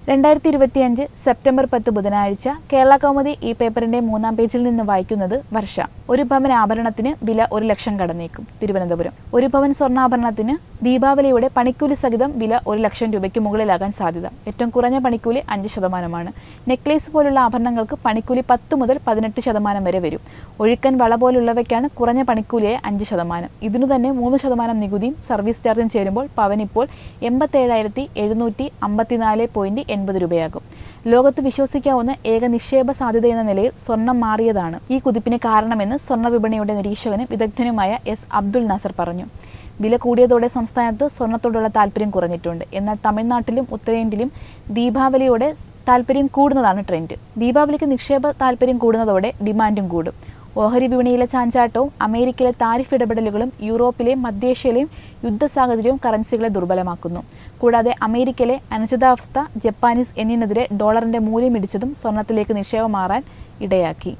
രണ്ടായിരത്തി ഇരുപത്തിയഞ്ച് സെപ്റ്റംബർ പത്ത് ബുധനാഴ്ച കേരള കൗമുദി ഈ പേപ്പറിന്റെ മൂന്നാം പേജിൽ നിന്ന് വായിക്കുന്നത് വർഷ ഒരു പവൻ ആഭരണത്തിന് വില ഒരു ലക്ഷം കടന്നേക്കും തിരുവനന്തപുരം ഒരു പവൻ സ്വർണ്ണാഭരണത്തിന് ദീപാവലിയുടെ പണിക്കൂലി സഹിതം വില ഒരു ലക്ഷം രൂപയ്ക്ക് മുകളിലാകാൻ സാധ്യത ഏറ്റവും കുറഞ്ഞ പണിക്കൂലി അഞ്ച് ശതമാനമാണ് നെക്ലേസ് പോലുള്ള ആഭരണങ്ങൾക്ക് പണിക്കൂലി പത്ത് മുതൽ പതിനെട്ട് ശതമാനം വരെ വരും ഒഴുക്കൻ വള പോലുള്ളവയ്ക്കാണ് കുറഞ്ഞ പണിക്കൂലിയെ അഞ്ച് ശതമാനം ഇതിനു തന്നെ മൂന്ന് ശതമാനം നികുതിയും സർവീസ് ചാർജും ചേരുമ്പോൾ പവൻ ഇപ്പോൾ എൺപത്തേഴായിരത്തി എഴുന്നൂറ്റി അമ്പത്തിനാല് പോയിന്റ് എൺപത് രൂപയാകും ലോകത്ത് വിശ്വസിക്കാവുന്ന ഏക നിക്ഷേപ സാധ്യതയെന്ന നിലയിൽ സ്വർണം മാറിയതാണ് ഈ കുതിപ്പിന് കാരണമെന്ന് സ്വർണ്ണ വിപണിയുടെ നിരീക്ഷകനും വിദഗ്ധനുമായ എസ് അബ്ദുൾ നാസർ പറഞ്ഞു വില കൂടിയതോടെ സംസ്ഥാനത്ത് സ്വർണത്തോടുള്ള താല്പര്യം കുറഞ്ഞിട്ടുണ്ട് എന്നാൽ തമിഴ്നാട്ടിലും ഉത്തരേന്ത്യയിലും ദീപാവലിയോടെ താല്പര്യം കൂടുന്നതാണ് ട്രെൻഡ് ദീപാവലിക്ക് നിക്ഷേപ താല്പര്യം കൂടുന്നതോടെ ഡിമാൻഡും കൂടും ഓഹരി വിപണിയിലെ ചാഞ്ചാട്ടവും അമേരിക്കയിലെ താരിഫ് ഇടപെടലുകളും യൂറോപ്പിലെയും മധ്യേഷ്യയിലെയും യുദ്ധ സാഹചര്യവും കറൻസികളെ ദുർബലമാക്കുന്നു കൂടാതെ അമേരിക്കയിലെ അനിശ്ചിതാവസ്ഥ ജപ്പാനീസ് എന്നിനെതിരെ ഡോളറിന്റെ മൂല്യം ഇടിച്ചതും സ്വർണത്തിലേക്ക് നിക്ഷേപം മാറാൻ ഇടയാക്കി